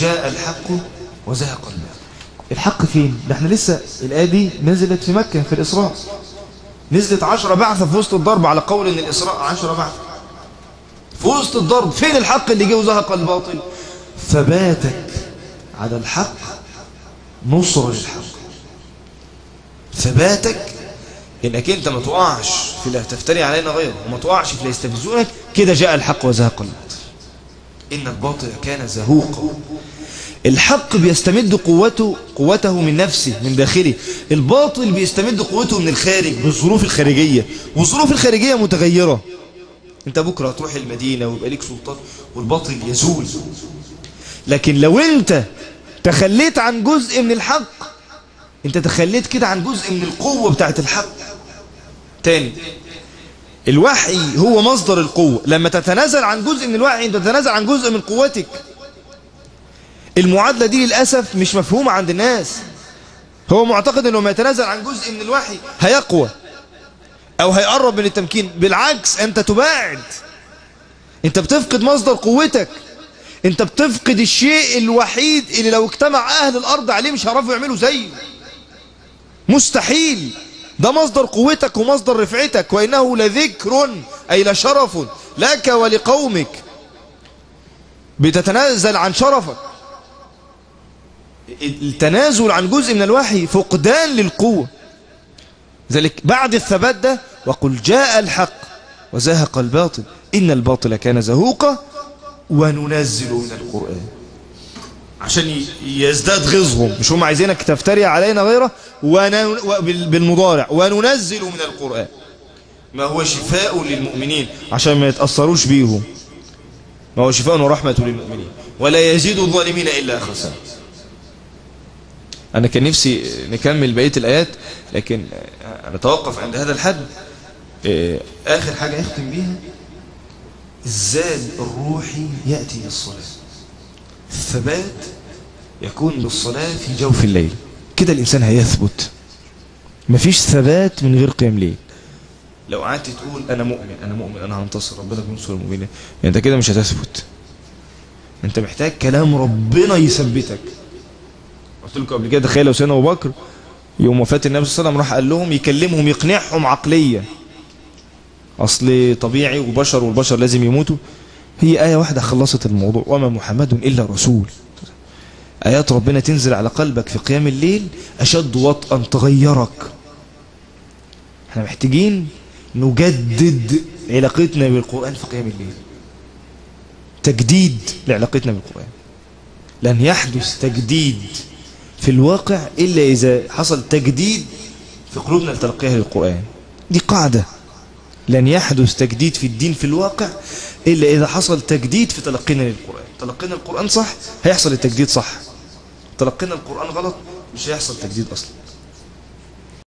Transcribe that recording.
جاء الحق وزهق الباطل الحق فين ده احنا لسه الآية دي نزلت في مكة في الإسراء نزلت عشرة بعثة في وسط الضرب على قول ان الإسراء عشرة بعثة في وسط الضرب فين الحق اللي جه وزهق الباطل ثباتك على الحق نصر للحق ثباتك انك انت ما تقعش في لا تفتري علينا غيره وما تقعش في لا يستفزونك كده جاء الحق وزهق الباطل ان الباطل كان زهوقا الحق بيستمد قوته قوته من نفسه من داخله الباطل بيستمد قوته من الخارج بالظروف الخارجية والظروف الخارجية متغيرة انت بكرة هتروح المدينة ويبقى ليك سلطان والباطل يزول لكن لو انت تخليت عن جزء من الحق انت تخليت كده عن جزء من القوة بتاعت الحق تاني الوحي هو مصدر القوة لما تتنازل عن جزء من الوحي انت تتنازل عن جزء من قوتك المعادلة دي للأسف مش مفهومة عند الناس هو معتقد انه ما يتنازل عن جزء من الوحي هيقوى او هيقرب من التمكين بالعكس انت تباعد انت بتفقد مصدر قوتك انت بتفقد الشيء الوحيد اللي لو اجتمع اهل الارض عليه مش هيعرفوا يعملوا زيه مستحيل ده مصدر قوتك ومصدر رفعتك وانه لذكر اي لشرف لك ولقومك بتتنازل عن شرفك التنازل عن جزء من الوحي فقدان للقوة ذلك بعد الثبات ده وقل جاء الحق وزهق الباطل إن الباطل كان زهوقا وننزل من القرآن عشان يزداد غيظهم مش هم عايزينك تفتري علينا غيره ون... بالمضارع وننزل من القرآن ما هو شفاء للمؤمنين عشان ما يتأثروش بيهم ما هو شفاء ورحمة للمؤمنين ولا يزيد الظالمين إلا خسارة أنا كان نفسي نكمل بقية الآيات لكن نتوقف عند هذا الحد آخر حاجة يختم بيها الزاد الروحي يأتي بالصلاة الثبات يكون بالصلاة في جوف الليل كده الإنسان هيثبت مفيش ثبات من غير قيام ليل لو قعدت تقول أنا مؤمن أنا مؤمن أنا هنتصر ربنا بينصر المؤمنين يعني أنت كده مش هتثبت أنت محتاج كلام ربنا يثبتك قلت لكم قبل كده تخيل لو سيدنا ابو بكر يوم وفاه النبي صلى الله عليه وسلم راح قال لهم يكلمهم يقنعهم عقليا اصل طبيعي وبشر والبشر لازم يموتوا هي ايه واحده خلصت الموضوع وما محمد الا رسول ايات ربنا تنزل على قلبك في قيام الليل اشد وطئا تغيرك احنا محتاجين نجدد علاقتنا بالقران في قيام الليل تجديد لعلاقتنا بالقران لن يحدث تجديد في الواقع إلا إذا حصل تجديد في قلوبنا لتلقيها للقرآن دي قاعدة لن يحدث تجديد في الدين في الواقع إلا إذا حصل تجديد في تلقينا للقرآن تلقينا القرآن صح هيحصل التجديد صح تلقينا القرآن غلط مش هيحصل تجديد أصلا